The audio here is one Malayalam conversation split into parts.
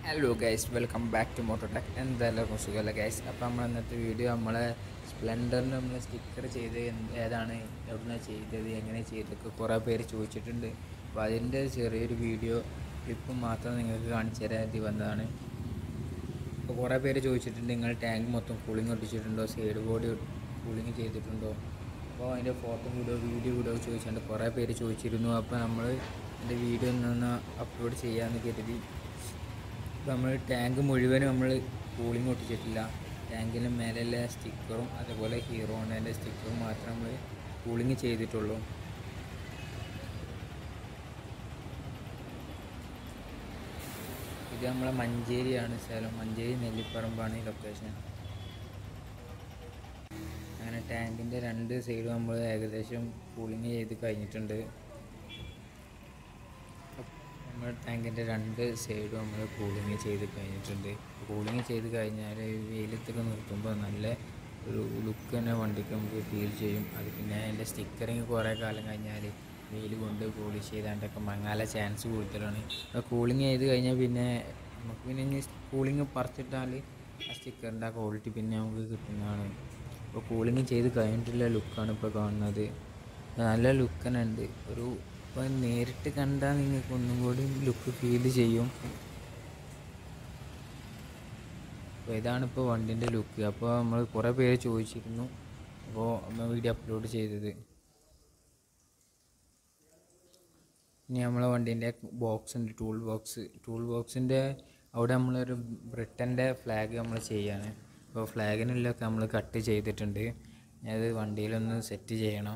hello guys welcome back to Mototech എന്തായാലും സുഖമല്ല ഗൈസ് അപ്പോൾ നമ്മൾ ഇന്നത്തെ വീഡിയോ നമ്മളെ സ്പ്ലെൻഡറിന് നമ്മൾ സ്റ്റിക്കർ ചെയ്ത് എന്ത് ഏതാണ് എവിടുന്ന ചെയ്തത് എങ്ങനെ ചെയ്തൊക്കെ കുറേ പേര് ചോദിച്ചിട്ടുണ്ട് അപ്പോൾ അതിൻ്റെ ചെറിയൊരു വീഡിയോ ക്ലിപ്പ് മാത്രം നിങ്ങൾക്ക് കാണിച്ചു തരാൻ വേണ്ടി വന്നതാണ് അപ്പോൾ കുറേ പേര് ചോദിച്ചിട്ടുണ്ട് നിങ്ങൾ ടാങ്ക് മൊത്തം കൂളിംഗ് ഒട്ടിച്ചിട്ടുണ്ടോ സൈഡ് ബോഡി കൂളിംഗ് ചെയ്തിട്ടുണ്ടോ അപ്പോൾ അതിൻ്റെ ഫോട്ടോ വീഡിയോ വീഡിയോ വീഡിയോ ചോദിച്ചിട്ടുണ്ട് കുറേ പേര് ചോദിച്ചിരുന്നു അപ്പോൾ നമ്മൾ എൻ്റെ വീഡിയോ ഒന്ന് അപ്ലോഡ് ചെയ്യാമെന്ന് കരുതി ഇപ്പോൾ നമ്മൾ ടാങ്ക് മുഴുവനും നമ്മൾ കൂളിംഗ് ഒട്ടിച്ചിട്ടില്ല ടാങ്കിന് മേലെയുള്ള സ്റ്റിക്കറും അതുപോലെ ഹീറോ ഹോണ്ടേൻ്റെ സ്റ്റിക്കറും മാത്രം നമ്മൾ കൂളിംഗ് ചെയ്തിട്ടുള്ളൂ ഇത് നമ്മളെ മഞ്ചേരിയാണ് സ്ഥലം മഞ്ചേരി നെല്ലിപ്പറമ്പാണ് ഈ ലൊക്കേഷൻ അങ്ങനെ ടാങ്കിൻ്റെ രണ്ട് സൈഡും നമ്മൾ ഏകദേശം കൂളിംഗ് ചെയ്ത് കഴിഞ്ഞിട്ടുണ്ട് നമ്മുടെ ടാങ്കിൻ്റെ രണ്ട് സൈഡും നമ്മൾ കൂളിംഗ് ചെയ്ത് കഴിഞ്ഞിട്ടുണ്ട് കൂളിംഗ് ചെയ്ത് കഴിഞ്ഞാൽ വെയിലത്തൊക്കെ നിർത്തുമ്പോൾ നല്ല ഒരു ലുക്ക് തന്നെ വണ്ടിക്ക് നമുക്ക് ഫീൽ ചെയ്യും അത് പിന്നെ അതിൻ്റെ സ്റ്റിക്കറിങ് കുറേ കാലം കഴിഞ്ഞാൽ വെയിൽ കൊണ്ട് പോളിഷ് ചെയ്താണ്ടൊക്കെ മങ്ങാല ചാൻസ് കൂടുതലാണ് അപ്പോൾ കൂളിംഗ് ചെയ്ത് കഴിഞ്ഞാൽ പിന്നെ നമുക്ക് പിന്നെ ഇനി കൂളിംഗ് പറിച്ചിട്ടാൽ ആ സ്റ്റിക്കറിൻ്റെ ആ ക്വാളിറ്റി പിന്നെ നമുക്ക് കിട്ടുന്നതാണ് അപ്പോൾ കൂളിംഗ് ചെയ്ത് കഴിഞ്ഞിട്ടുള്ള ലുക്കാണ് ഇപ്പോൾ കാണുന്നത് നല്ല ലുക്ക് തന്നെ ഉണ്ട് ഒരു ഇപ്പോൾ നേരിട്ട് കണ്ടാൽ നിങ്ങൾക്ക് ഒന്നും കൂടി ലുക്ക് ഫീൽ ചെയ്യും അപ്പോൾ ഇതാണ് ഇപ്പോൾ വണ്ടിൻ്റെ ലുക്ക് അപ്പോൾ നമ്മൾ കുറേ പേര് ചോദിച്ചിരുന്നു അപ്പോൾ നമ്മൾ വീഡിയോ അപ്ലോഡ് ചെയ്തത് ഇനി നമ്മളെ വണ്ടീൻ്റെ ബോക്സ് ഉണ്ട് ടൂൾ ബോക്സ് ടൂൾ ബോക്സിൻ്റെ അവിടെ നമ്മളൊരു ബ്രിട്ടൻ്റെ ഫ്ലാഗ് നമ്മൾ ചെയ്യാണ് അപ്പോൾ ഫ്ലാഗിനുള്ളൊക്കെ നമ്മൾ കട്ട് ചെയ്തിട്ടുണ്ട് ഇനി അത് വണ്ടിയിലൊന്ന് സെറ്റ് ചെയ്യണം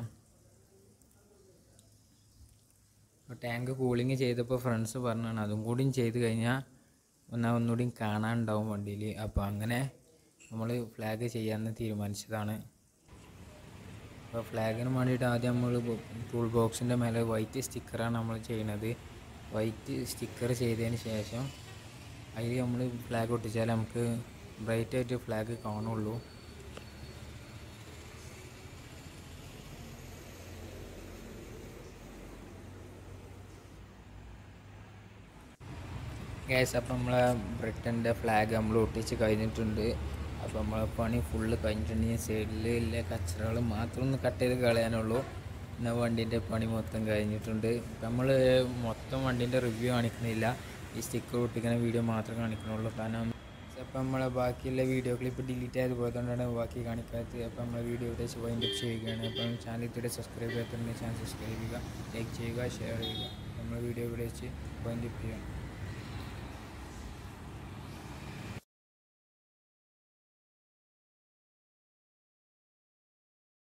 അപ്പോൾ ടാങ്ക് കൂളിങ് ചെയ്തപ്പോൾ ഫ്രണ്ട്സ് പറഞ്ഞാണ് അതും കൂടിയും ചെയ്ത് കഴിഞ്ഞാൽ എന്നാൽ ഒന്നുകൂടിയും കാണാനുണ്ടാവും വണ്ടിയിൽ അപ്പോൾ അങ്ങനെ നമ്മൾ ഫ്ലാഗ് ചെയ്യാമെന്ന് തീരുമാനിച്ചതാണ് അപ്പോൾ ഫ്ലാഗിന് വേണ്ടിയിട്ട് ആദ്യം നമ്മൾ ടൂൾ ബോക്സിൻ്റെ മേലെ വൈറ്റ് സ്റ്റിക്കറാണ് നമ്മൾ ചെയ്യുന്നത് വൈറ്റ് സ്റ്റിക്കർ ചെയ്തതിന് ശേഷം അതിൽ നമ്മൾ ഫ്ലാഗ് ഒട്ടിച്ചാൽ നമുക്ക് ബ്രൈറ്റ് ആയിട്ട് ഫ്ലാഗ് കാണുള്ളൂ ഗ്യാസ് അപ്പം നമ്മളെ ബ്രിട്ടൻ്റെ ഫ്ലാഗ് നമ്മൾ ഒട്ടിച്ച് കഴിഞ്ഞിട്ടുണ്ട് അപ്പോൾ നമ്മളെ പണി ഫുള്ള് കഴിഞ്ഞിട്ടുണ്ടെങ്കിൽ സൈഡിലെ കച്ചറകൾ മാത്രം ഒന്ന് കട്ട് ചെയ്ത് കളയാനുള്ളൂ എന്നാൽ വണ്ടീൻ്റെ പണി മൊത്തം കഴിഞ്ഞിട്ടുണ്ട് നമ്മൾ മൊത്തം വണ്ടീൻ്റെ റിവ്യൂ കാണിക്കുന്നില്ല ഈ സ്റ്റിക്കർ ഒട്ടിക്കുന്ന വീഡിയോ മാത്രമേ കാണിക്കുന്നുള്ളൂ കാരണം അപ്പം നമ്മളെ ബാക്കിയുള്ള വീഡിയോ ക്ലിപ്പ് ഡിലീറ്റ് ആയത് പോയതുകൊണ്ടാണ് ബാക്കി കാണിക്കാത്തത് അപ്പം നമ്മളെ വീഡിയോ ഇവിടെ വെച്ച് വൈൻഡ് അപ്പ് ചെയ്യുകയാണ് അപ്പം ചാനൽ ഇതുവരെ സബ്സ്ക്രൈബ് ചെയ്യാത്തതുകൊണ്ട് ചാനൽ സബ്സ്ക്രൈബ് ചെയ്യുക ലൈക്ക് ചെയ്യുക ഷെയർ ചെയ്യുക നമ്മളെ വീഡിയോ ഇവിടെ വെച്ച് വൈൻഡ് അപ്പ് ചെയ്യാം